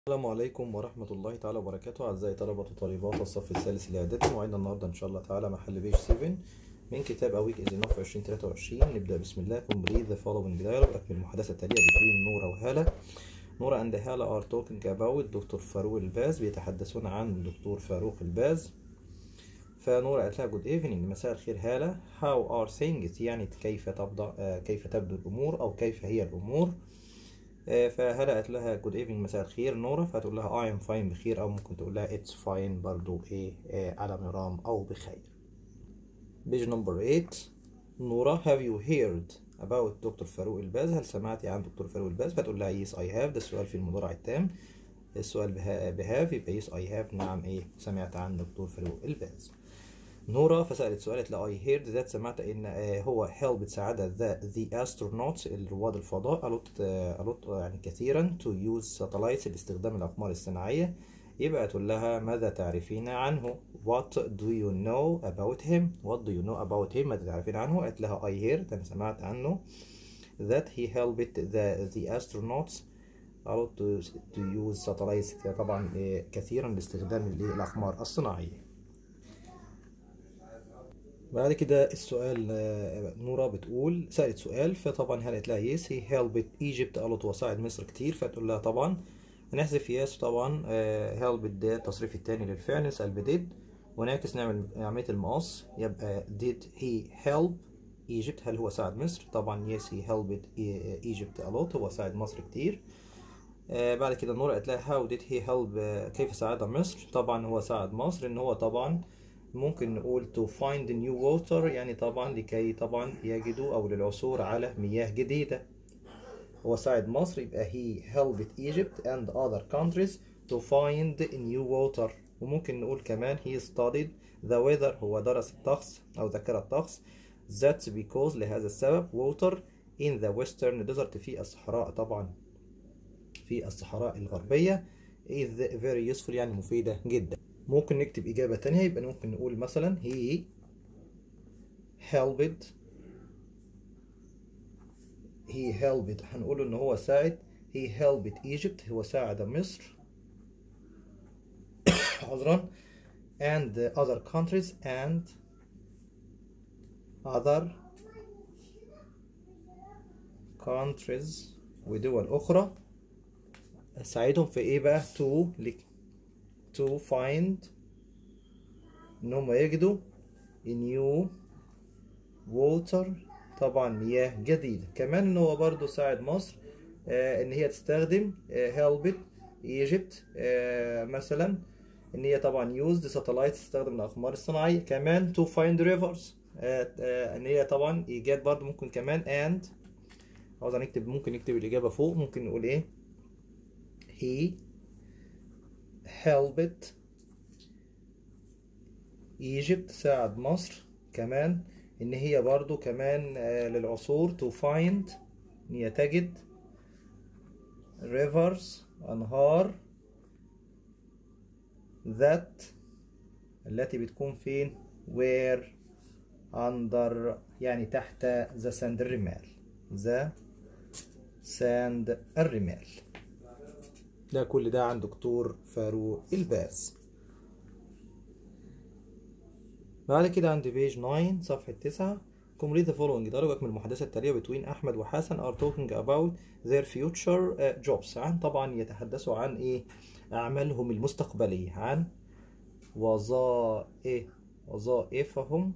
السلام عليكم ورحمة الله تعالى وبركاته أعزائي طلبة وطالبات الصف الثالث الإعدادي موعدنا النهاردة إن شاء الله تعالى محل بيج 7 من كتاب أويك إز إنف 2023 نبدأ بسم الله complete the following dialogue أكمل المحادثة التالية between نورا وهالة نورا and هالة are talking about دكتور فاروق الباز بيتحدثون عن دكتور فاروق الباز فنورا قالت لها good evening مساء الخير هالة how are things يعني كيف تبدأ آه، كيف تبدو الأمور أو كيف هي الأمور آه، فهلا قالت لها جود ايفنينج مساء الخير نورا فتقول لها اي ام فاين بخير او ممكن تقول لها اتس فاين برضو ايه آه، على مرام او بخير بيج نمبر 8 نورا have you heard about دكتور فاروق الباز هل سمعتي عن دكتور فاروق الباز فتقول لها yes I have ده السؤال في المضارع التام السؤال بهاف يبقى yes I have نعم ايه سمعت عن دكتور فاروق الباز نورا فسألت سؤال قالت لها I heard that سمعت إن آه، هو helped ساعد the, the astronauts الرواد الفضاء ألوت آه، ألوت يعني كثيرا to use satellites لاستخدام الأقمار الصناعية يبقى تقول لها ماذا تعرفين عنه What do you know about him What do you know about him ماذا تعرفين عنه قالت لها I heard أنا سمعت عنه that he helped the, the astronauts a lot to, to use satellites طبعا آه، كثيرا لاستخدام الإيه؟ الأقمار الصناعية بعد كده السؤال آه، نورا بتقول سألت سؤال فطبعا هل قالت لها يس هي هيلبت ايجيبت قالت وساعد مصر كتير فتقول لها طبعا هنحذف يس طبعا هيلبت ده التصريف التاني للفعل نسأل بديد ونعكس نعمل عملية المقص يبقى did he help Egypt هل هو ساعد مصر طبعا yes he helped Egypt a lot هو ساعد مصر كتير آه، بعد كده نورا قالت لها how did he help آه، كيف ساعد مصر طبعا هو ساعد مصر ان هو طبعا ممكن نقول to find new water يعني طبعا لكي طبعا يجدوا او للعثور على مياه جديدة هو ساعد مصر يبقى he helped Egypt and other countries to find new water وممكن نقول كمان he studied the weather هو درس الطقس أو ذكر الطقس that's because لهذا السبب water in the western desert في الصحراء طبعا في الصحراء الغربية is very useful يعني مفيدة جدا ممكن نكتب إجابة تانية يبقى ممكن نقول مثلا he helped he helped هنقول إن هو ساعد he helped Egypt هو ساعد مصر عذرا and other countries and other countries ودول أخرى ساعدهم في إيه بقى to لك to find إن هم يجدوا new water طبعا مياه جديدة كمان إن هو برضو ساعد مصر آه إن هي تستخدم آه helped Egypt آه مثلا إن هي طبعا used satellites تستخدم الأقمار الصناعية كمان to find rivers آه آه إن هي طبعا إيجاد برضو ممكن كمان and عاوز نكتب ممكن نكتب الإجابة فوق ممكن نقول إيه he helped Egypt ساعد مصر كمان إن هي برضو كمان آه، للعصور to find إن هي تجد rivers أنهار that التي بتكون فين where under يعني تحت the sand الرمال the sand الرمال ده كل ده عن دكتور فاروق الباز بعد كده عند بيج 9 صفحة 9 complete the following درجة من المحادثة التالية بين أحمد وحسن are talking about their future uh, jobs عن طبعا يتحدثوا عن إيه أعمالهم المستقبلية عن وظائف وظائفهم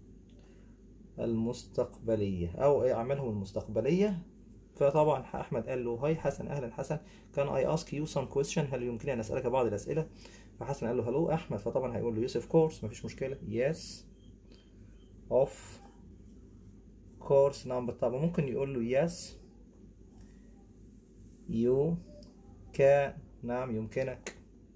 المستقبلية أو إيه أعمالهم المستقبلية فطبعا احمد قال له هاي حسن اهلا حسن كان اي اسك يو سم كويستشن هل يمكنني ان اسالك بعض الاسئله فحسن قال له هلو احمد فطبعا هيقول له يس اوف كورس مفيش مشكله يس اوف كورس نمبر طبعا ممكن يقول له يس يو كان نعم يمكنك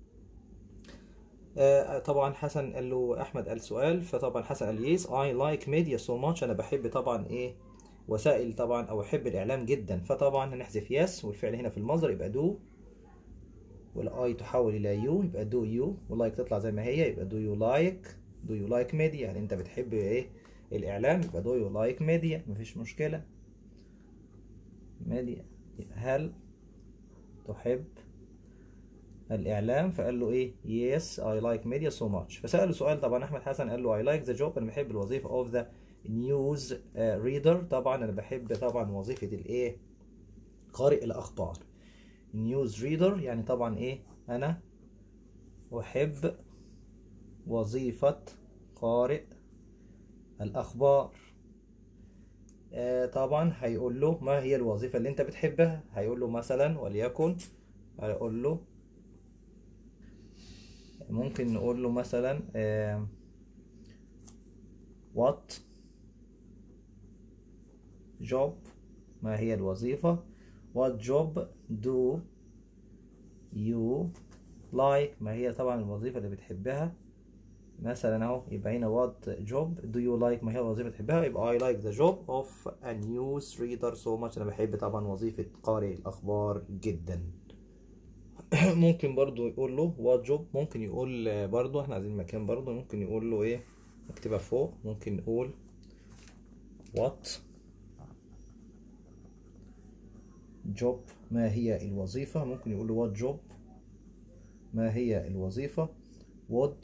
آه، طبعا حسن قال له احمد قال سؤال فطبعا حسن قال يس اي لايك ميديا سو ماتش انا بحب طبعا ايه وسائل طبعا او احب الاعلام جدا فطبعا هنحذف يس والفعل هنا في المصدر يبقى دو والاي تحول الى يو يبقى دو يو واللايك تطلع زي ما هي يبقى دو يو لايك دو يو لايك ميديا يعني انت بتحب ايه الاعلام يبقى دو يو لايك ميديا مفيش مشكله ميديا هل تحب الإعلام فقال له إيه yes I like media so much فسأله سؤال طبعا أحمد حسن قال له I like the job أنا بحب الوظيفة of the news uh, reader طبعا أنا بحب طبعا وظيفة الإيه قارئ الأخبار news reader يعني طبعا إيه أنا أحب وظيفة قارئ الأخبار آه طبعا هيقول له ما هي الوظيفة اللي أنت بتحبها هيقول له مثلا وليكن هيقول له ممكن نقول له مثلا آه what job ما هي الوظيفة what job do you like ما هي طبعا الوظيفة اللي بتحبها مثلا اهو يبقى هنا what job do you like ما هي الوظيفة اللي بتحبها يبقى I like the job of a news reader so much انا بحب طبعا وظيفة قارئ الأخبار جدا ممكن برضو يقول له what job ممكن يقول برضو احنا عايزين مكان برضو ممكن يقول له ايه نكتبها فوق ممكن نقول what job ما هي الوظيفة ممكن يقول له what job ما هي الوظيفة would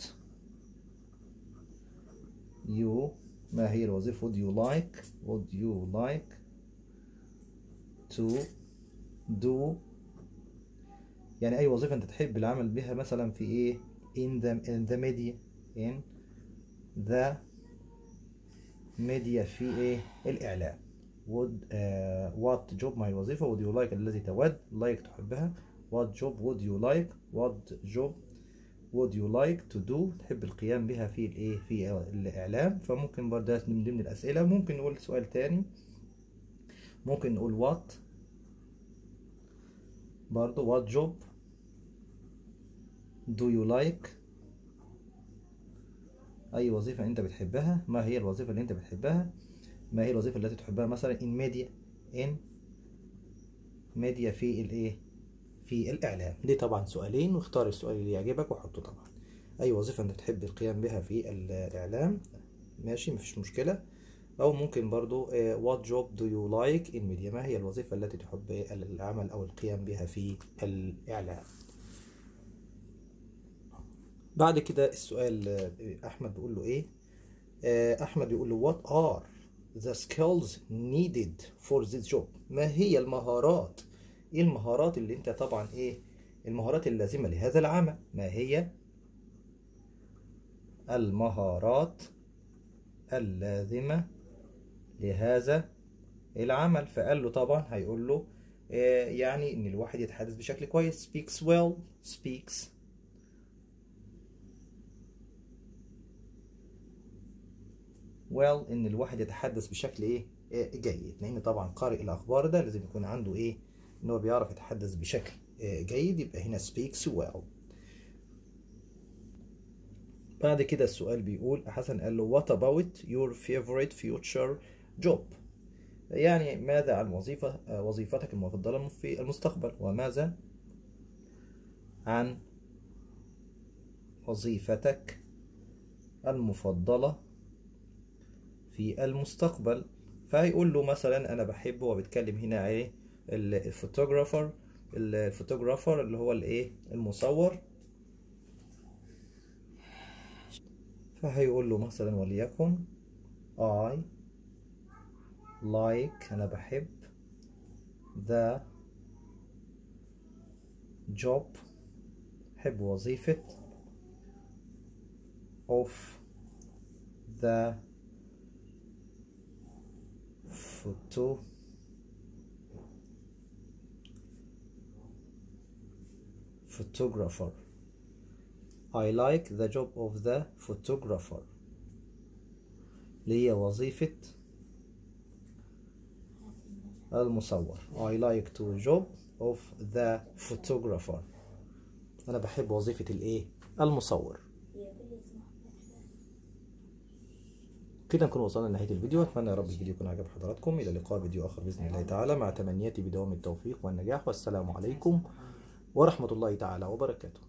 you ما هي الوظيفة would you like would you like to do يعني أي وظيفة أنت تحب العمل بها مثلا في إيه in the in the media in the media في إيه الإعلام would uh, what job ما هي الوظيفة would you like الذي تود like تحبها what job would you like what job would you like to do تحب القيام بها في الايه في الاعلام فممكن برضه من ضمن الاسئله ممكن نقول سؤال تاني ممكن نقول what برضه what job do you like اي وظيفه انت بتحبها ما هي الوظيفه اللي انت بتحبها ما هي الوظيفه التي تحبها مثلا in media in media في الايه في الإعلام دي طبعا سؤالين واختار السؤال اللي يعجبك وحطه طبعا أي وظيفة أنت تحب القيام بها في الإعلام ماشي مفيش مشكلة أو ممكن برضو what job do you like in media ما هي الوظيفة التي تحب العمل أو القيام بها في الإعلام بعد كده السؤال أحمد بيقول له إيه أحمد بيقول له what are the skills needed for this job ما هي المهارات ايه المهارات اللي انت طبعا ايه المهارات اللازمة لهذا العمل ما هي المهارات اللازمة لهذا العمل فقال له طبعا هيقول له إيه يعني ان الواحد يتحدث بشكل كويس speaks well speaks well ان الواحد يتحدث بشكل ايه جيد لان طبعا قارئ الاخبار ده لازم يكون عنده ايه ان هو بيعرف يتحدث بشكل جيد يبقى هنا speaks well بعد كده السؤال بيقول حسن قال له what about your favorite future job يعني ماذا عن وظيفة وظيفتك المفضلة في المستقبل وماذا عن وظيفتك المفضلة في المستقبل فهيقول له مثلا انا بحبه وبيتكلم هنا ايه الفوتوغرافر الفوتوغرافر اللي هو الايه المصور فهيقول له مثلا وليكن I like أنا بحب the job بحب وظيفة of the photo photographer I like the job of the photographer اللي هي وظيفة المصور I like to job of the photographer أنا بحب وظيفة الإيه المصور كده نكون وصلنا لنهاية الفيديو أتمنى يا رب الفيديو يكون عجب حضراتكم إلى لقاء فيديو آخر بإذن الله تعالى مع تمنياتي بدوام التوفيق والنجاح والسلام عليكم ورحمة الله تعالى وبركاته